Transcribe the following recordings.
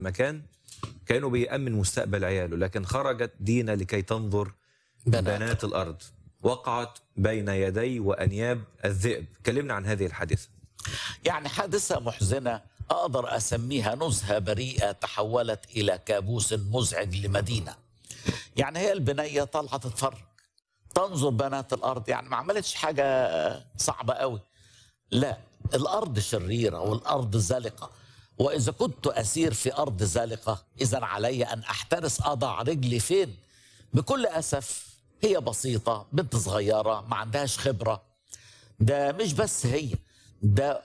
مكان كانوا بيأمن مستقبل عياله لكن خرجت دينا لكي تنظر بنات. بنات الأرض وقعت بين يدي وأنياب الذئب كلمنا عن هذه الحادثة يعني حادثة محزنة أقدر أسميها نزهة بريئة تحولت إلى كابوس مزعج لمدينة يعني هي البنية طالعة تتفرج تنظر بنات الأرض يعني ما عملتش حاجة صعبة قوي لا الأرض شريرة والأرض زلقة وإذا كنت أسير في أرض زلقة إذا علي أن أحترس أضع رجلي فين بكل أسف هي بسيطة بنت صغيرة ما عندهاش خبرة ده مش بس هي ده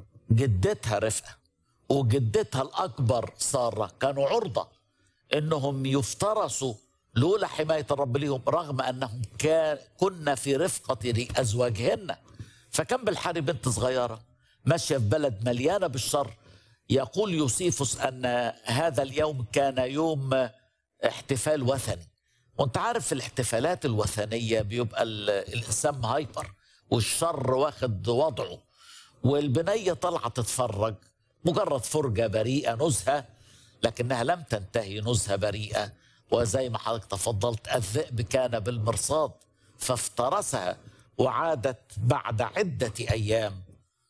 جدتها رفقة وجدتها الأكبر سارة كانوا عرضة إنهم يفترسوا لولا حماية الرب ليهم رغم أنهم كان كنا في رفقة أزواجهن فكان بالحري بنت صغيرة ماشية في بلد مليانة بالشر يقول يوسيفوس أن هذا اليوم كان يوم احتفال وثني وانت عارف في الاحتفالات الوثنية بيبقى ال- الإنسان هايبر والشر واخد وضعه والبنية طالعة تتفرج مجرد فرجة بريئة نزهة لكنها لم تنتهي نزهة بريئة وزي ما حضرتك تفضلت الذئب كان بالمرصاد فافترسها وعادت بعد عدة أيام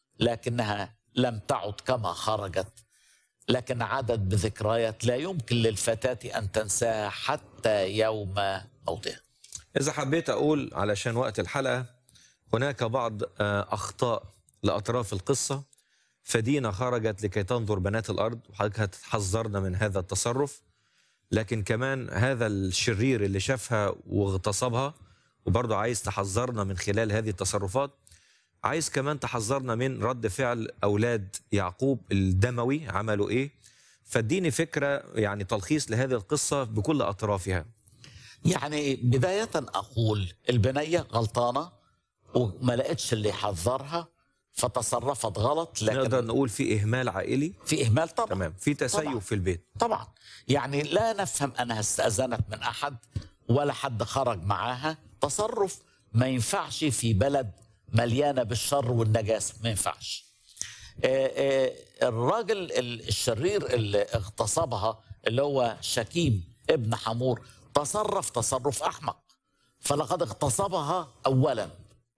لكنها لم تعد كما خرجت لكن عادت بذكريات لا يمكن للفتاة أن تنساها حتى يوم موتها إذا حبيت أقول علشان وقت الحلقة هناك بعض آه، أخطاء لأطراف القصة فدينا خرجت لكي تنظر بنات الأرض وحضرتك هتحذرنا من هذا التصرف لكن كمان هذا الشرير اللي شافها واغتصبها وبرضه عايز تحذرنا من خلال هذه التصرفات عايز كمان تحذرنا من رد فعل أولاد يعقوب الدموي عملوا إيه فاديني فكرة يعني تلخيص لهذه القصة بكل أطرافها يعني بداية أقول البنية غلطانة وما لقتش اللي يحذرها فتصرفت غلط نقدر لكن نقول في إهمال عائلي في إهمال طبعا تمام في تسيب طبعاً. في البيت طبعا يعني لا نفهم أنها استأذنت من أحد ولا حد خرج معاها تصرف ما ينفعش في بلد مليانة بالشر والنجاسة ما ينفعش آه، آه، الراجل ال- الشرير اللي اغتصبها اللي هو شكيم ابن حمور تصرف تصرف أحمق فلقد اغتصبها أولا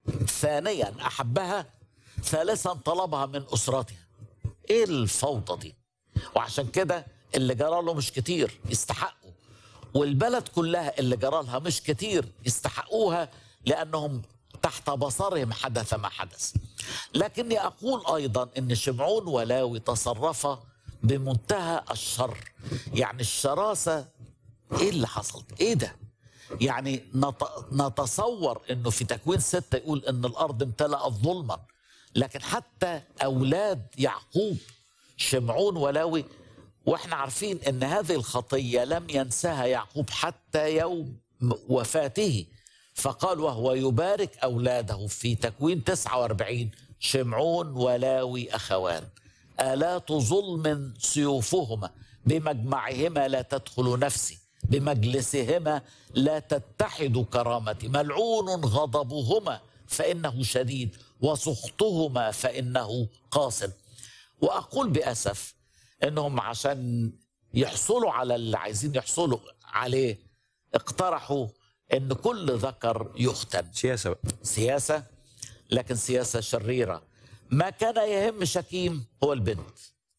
ثانيا أحبها ثالثا طلبها من أسرتها إيه الفوضى دي وعشان كده اللي جرى له مش كتير يستحقوا والبلد كلها اللي جرى لها مش كتير يستحقوها لأنهم تحت بصرهم حدث ما حدث لكني أقول أيضا أن شمعون ولاوي تصرفا بمنتهى الشر يعني الشراسة إيه اللي حصل إيه ده يعني نت- نتصور أنه في تكوين ستة يقول أن الأرض امتلأت ظلما لكن حتى أولاد يعقوب شمعون ولاوي واحنا عارفين ان هذه الخطيه لم ينساها يعقوب حتى يوم م- وفاته فقال وهو يبارك اولاده في تكوين 49 شمعون ولاوي اخوان الات ظلم سيوفهما بمجمعهما لا تدخل نفسي بمجلسهما لا تتحد كرامتي ملعون غضبهما فانه شديد وسخطهما فانه قاس واقول باسف انهم عشان يحصلوا على اللي عايزين يحصلوا عليه اقترحوا ان كل ذكر يختن سياسة بقى. سياسه لكن سياسه شريره ما كان يهم شكيم هو البنت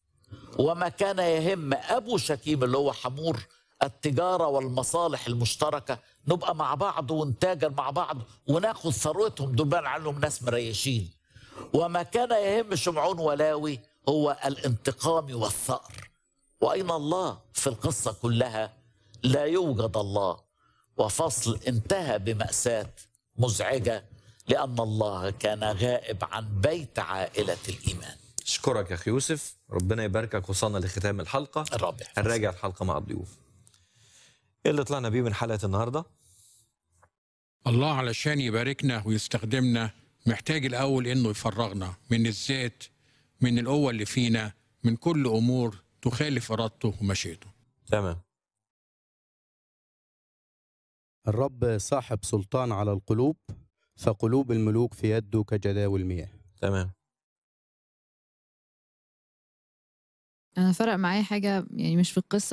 وما كان يهم ابو شكيم اللي هو حمور التجاره والمصالح المشتركه نبقى مع بعض ونتاجر مع بعض وناخد ثروتهم دول بقى عليهم ناس مريشين وما كان يهم شمعون ولاوي هو الانتقام والثأر وأين الله في القصة كلها لا يوجد الله وفصل انتهى بمأساة مزعجة لأن الله كان غائب عن بيت عائلة الإيمان أشكرك يا أخي يوسف ربنا يباركك وصلنا لختام الحلقة الرب يحفظك. هنراجع الحلقة مع الضيوف إيه اللي طلعنا بيه من حلقة النهاردة الله علشان يباركنا ويستخدمنا محتاج الأول إنه يفرغنا من الذات من القوة اللي فينا من كل أمور تخالف إرادته ومشيئته تمام الرب صاحب سلطان على القلوب فقلوب الملوك في يده كجداول المياه تمام انا فرق معايا حاجه يعني مش في القصه